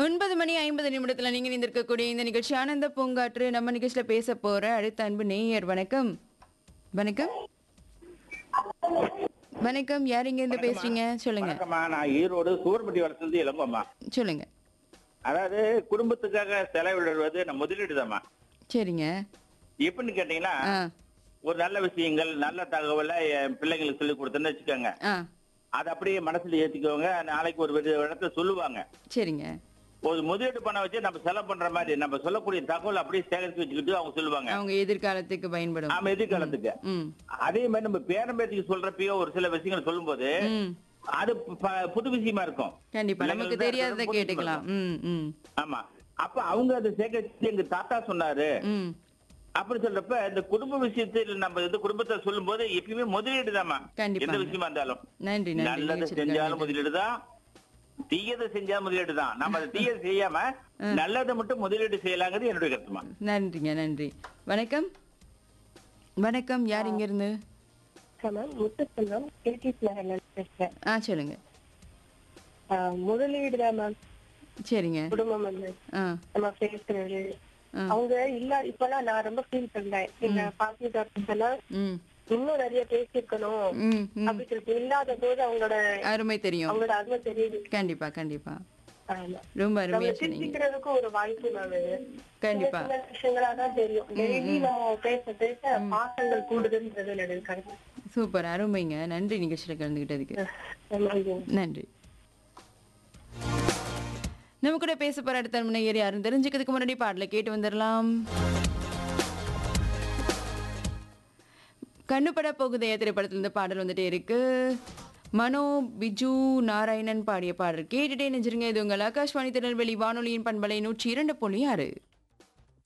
ஒன்பது மணி ஐம்பது நிமிடத்துல நீங்க நிந்திருக்கக்கூடிய இந்த நிகழ்ச்சி ஆனந்த பூங்காற்று நம்ம நிகழ்ச்சியில பேச போற அடுத்த அன்பு நேயர் வணக்கம் வணக்கம் வணக்கம் யார் இங்க இருந்து பேசுறீங்க சொல்லுங்க வணக்கம்மா நான் ஈரோடு சூரப்பட்டி வளர்ந்து இளங்கம்மா சொல்லுங்க அதாவது குடும்பத்துக்காக செலவிடுவது நம்ம முதலீடு தான்மா சரிங்க எப்படின்னு கேட்டீங்கன்னா ஆ ஒரு நல்ல விஷயங்கள் நல்ல தகவலை என் பிள்ளைங்களுக்கு சொல்லி கொடுத்தேன்னு வச்சுக்கோங்க ஆ அதை அப்படியே மனசுல ஏத்திக்கோங்க நாளைக்கு ஒரு வித- இடத்துல சொல்லுவாங்க சரிங்க ஒரு முதலீடு பண்ண வச்சு நம்ம செலவு பண்ற மாதிரி நம்ம சொல்லக்கூடிய தகவல் அப்படியே சேகரித்து வச்சுக்கிட்டு அவங்க சொல்லுவாங்க அவங்க எதிர்காலத்துக்கு பயன்படும் ஆமா எதிர்காலத்துக்கு ம் அதே மாதிரி நம்ம பேரம்பேத்திக்கு சொல்றப்பயோ ஒரு சில விஷயங்கள் சொல்லும்போது ம் அது ப- புது விஷயமா இருக்கும் கண்டிப்பா நமக்கு பிள்ளைங்களுக்கு தெரியாததை அது புது கேட்டுக்கலாம் ம் ம் ஆமா அப்ப அவங்க அதை சேகரிச்சு எங்க தாத்தா சொன்னாரு ம் அப்படி சொல்றப்ப இந்த குடும்ப விஷயத்தில் நம்ம இந்த குடும்பத்தை சொல்லும் போது எப்பயுமே முதலீடு தாமா கண்டிப்பாங்க. எந்த விஷயமா இருந்தாலும் நன்றி நன்றி நல்லதை நிகழ்ச்சிக்கு செஞ்சாலும் நன்றி. முதலீடு தான் தீயதை செஞ்சாலும் முதலீடு தான் நம்ம அதை தீயதை செய்யாம நல்லதை மட்டும் முதலீடு செய்யலாங்கிறது என்னுடைய கருத்துமா நன்றிங்க நன்றி வணக்கம் வணக்கம் யார் இங்க இருந்து மேம் முத்துச்செல்வம் கேடிஸ் நகர்ல இருந்து பேசுறேன் ஆ சொல்லுங்க ஆஹ் முதலீடு தான் மேம் சரிங்க குடும்பம் வந்து ஆ நம்ம பேசுறது ஆ. அவங்க இல்ல இப்பெல்லாம் நான் ரொம்ப ஃபீல் பண்றேன் எங்க பாட்டி டாக்டர்ஸ் எல்லாம் ம் இன்னும் நிறைய பேசியிருக்கணும் ம் ம் அப்படி சொல்லிட்டு இல்லாத போது அவங்களோட அருமை தெரியும் அவங்களோட அருமை தெரியுது கண்டிப்பா கண்டிப்பா ஆமா ரொம்ப நம்ம அருமையா சொன்னீங்க சிரிக்கிறதுக்கு ஒரு வாய்ப்பு மேம் இது கண்டிப்பா சின்ன விஷயங்களா தான் தெரியும் டெய்லி நம்ம பேச பேச பாசங்கள் கூடுதுன்றது என்னுடைய கருத்து சூப்பர் அருமைங்க நன்றி நிகழ்ச்சியில கலந்துகிட்டதுக்கு ஆமாங்க. நன்றி நம்ம கூட பேச போற அடுத்த முனையர் யாரும் தெரிஞ்சுக்கிறதுக்கு முன்னாடி பாடலை கேட்டு வந்துடலாம் கண்ணுப்பட போகுதைய திரைப்படத்திலிருந்து பாடல் வந்துட்டே இருக்கு மனோ பிஜு நாராயணன் பாடிய பாடல் கேட்டுட்டே நெஞ்சிருங்க இது உங்கள் ஆகாஷ்வாணி திருநெல்வேலி வானொலியின் பண்பலை நூற்றி இரண்டு புள்ளி ஆறு